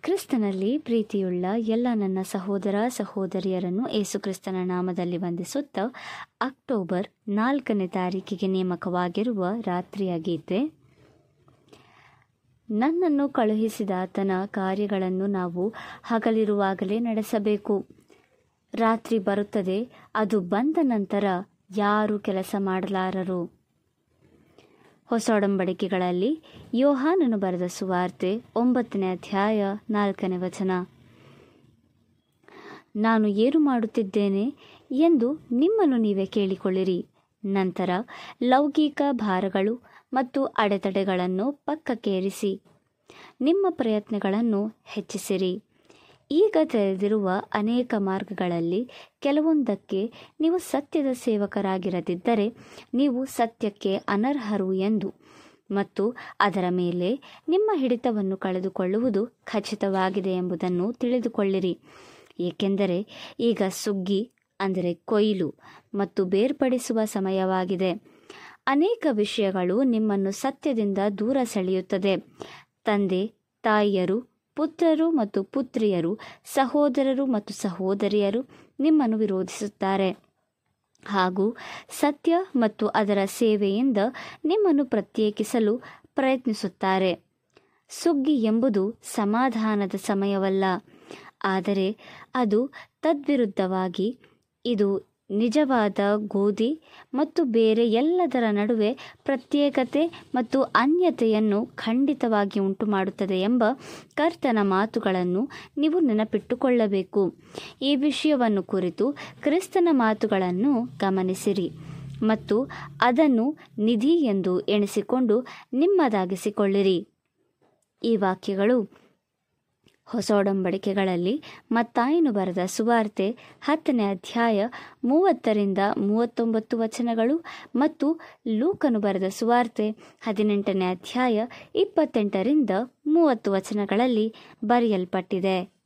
ಕ್ರಿಸ್ತನಲ್ಲಿ ಪ್ರೀತಿಯುಳ್ಳ ಎಲ್ಲ ನನ್ನ ಸಹೋದರ ಸಹೋದರಿಯರನ್ನು ಏಸುಕ್ರಿಸ್ತನ ನಾಮದಲ್ಲಿ ವಂದಿಸುತ್ತಾ ಅಕ್ಟೋಬರ್ ನಾಲ್ಕನೇ ತಾರೀಕಿಗೆ ನೇಮಕವಾಗಿರುವ ರಾತ್ರಿಯ ಗೀತೆ ನನ್ನನ್ನು ಕಳುಹಿಸಿದ ಆತನ ಕಾರ್ಯಗಳನ್ನು ನಾವು ಹಗಲಿರುವಾಗಲೇ ನಡೆಸಬೇಕು ರಾತ್ರಿ ಬರುತ್ತದೆ ಅದು ಬಂದ ನಂತರ ಯಾರು ಕೆಲಸ ಮಾಡಲಾರರು ಹೊಸ ಒಡಂಬಡಿಕೆಗಳಲ್ಲಿ ಯೋಹಾನನು ಬರೆದ ಸುವಾರ್ತೆ ಒಂಬತ್ತನೇ ಅಧ್ಯಾಯ ನಾಲ್ಕನೇ ವಚನ ನಾನು ಏನು ಮಾಡುತ್ತಿದ್ದೇನೆ ಎಂದು ನಿಮ್ಮನ್ನು ನೀವೇ ಕೇಳಿಕೊಳ್ಳಿರಿ ನಂತರ ಲೌಕಿಕ ಭಾರಗಳು ಮತ್ತು ಅಡೆತಡೆಗಳನ್ನು ಪಕ್ಕಕ್ಕೇರಿಸಿ ನಿಮ್ಮ ಪ್ರಯತ್ನಗಳನ್ನು ಹೆಚ್ಚಿಸಿರಿ ಈಗ ತೆರೆದಿರುವ ಅನೇಕ ಮಾರ್ಗಗಳಲ್ಲಿ ಕೆಲವೊಂದಕ್ಕೆ ನೀವು ಸತ್ಯದ ಸೇವಕರಾಗಿರದಿದ್ದರೆ ನೀವು ಸತ್ಯಕ್ಕೆ ಅನರ್ಹರು ಎಂದು ಮತ್ತು ಅದರ ಮೇಲೆ ನಿಮ್ಮ ಹಿಡಿತವನ್ನು ಕಳೆದುಕೊಳ್ಳುವುದು ಖಚಿತವಾಗಿದೆ ಎಂಬುದನ್ನು ತಿಳಿದುಕೊಳ್ಳಿರಿ ಏಕೆಂದರೆ ಈಗ ಸುಗ್ಗಿ ಅಂದರೆ ಕೊಯ್ಲು ಮತ್ತು ಬೇರ್ಪಡಿಸುವ ಸಮಯವಾಗಿದೆ ಅನೇಕ ವಿಷಯಗಳು ನಿಮ್ಮನ್ನು ಸತ್ಯದಿಂದ ದೂರ ಸೆಳೆಯುತ್ತದೆ ತಂದೆ ತಾಯಿಯರು ಪುತ್ರರು ಮತ್ತು ಪುತ್ರಿಯರು ಸಹೋದರರು ಮತ್ತು ಸಹೋದರಿಯರು ನಿಮ್ಮನ್ನು ವಿರೋಧಿಸುತ್ತಾರೆ ಹಾಗೂ ಸತ್ಯ ಮತ್ತು ಅದರ ಸೇವೆಯಿಂದ ನಿಮ್ಮನ್ನು ಪ್ರತ್ಯೇಕಿಸಲು ಪ್ರಯತ್ನಿಸುತ್ತಾರೆ ಸುಗ್ಗಿ ಎಂಬುದು ಸಮಾಧಾನದ ಸಮಯವಲ್ಲ ಆದರೆ ಅದು ತದ್ವಿರುದ್ಧವಾಗಿ ಇದು ನಿಜವಾದ ಗೋಧಿ ಮತ್ತು ಬೇರೆ ಎಲ್ಲದರ ನಡುವೆ ಪ್ರತ್ಯೇಕತೆ ಮತ್ತು ಅನ್ಯತೆಯನ್ನು ಖಂಡಿತವಾಗಿ ಉಂಟುಮಾಡುತ್ತದೆ ಎಂಬ ಕರ್ತನ ಮಾತುಗಳನ್ನು ನೀವು ನೆನಪಿಟ್ಟುಕೊಳ್ಳಬೇಕು ಈ ವಿಷಯವನ್ನು ಕುರಿತು ಕ್ರಿಸ್ತನ ಮಾತುಗಳನ್ನು ಗಮನಿಸಿರಿ ಮತ್ತು ಅದನ್ನು ನಿಧಿ ಎಂದು ಎಣಿಸಿಕೊಂಡು ನಿಮ್ಮದಾಗಿಸಿಕೊಳ್ಳಿರಿ ಈ ವಾಕ್ಯಗಳು ಹೊಸ ಒಡಂಬಡಿಕೆಗಳಲ್ಲಿ ಮತ್ತಾಯನು ಬರೆದ ಸುವಾರ್ತೆ ಹತ್ತನೇ ಅಧ್ಯಾಯ ಮೂವತ್ತರಿಂದ ಮೂವತ್ತೊಂಬತ್ತು ವಚನಗಳು ಮತ್ತು ಲೂಕನು ಬರೆದ ಸುವಾರ್ತೆ ಹದಿನೆಂಟನೇ ಅಧ್ಯಾಯ ಇಪ್ಪತ್ತೆಂಟರಿಂದ ಮೂವತ್ತು ವಚನಗಳಲ್ಲಿ ಬರೆಯಲ್ಪಟ್ಟಿದೆ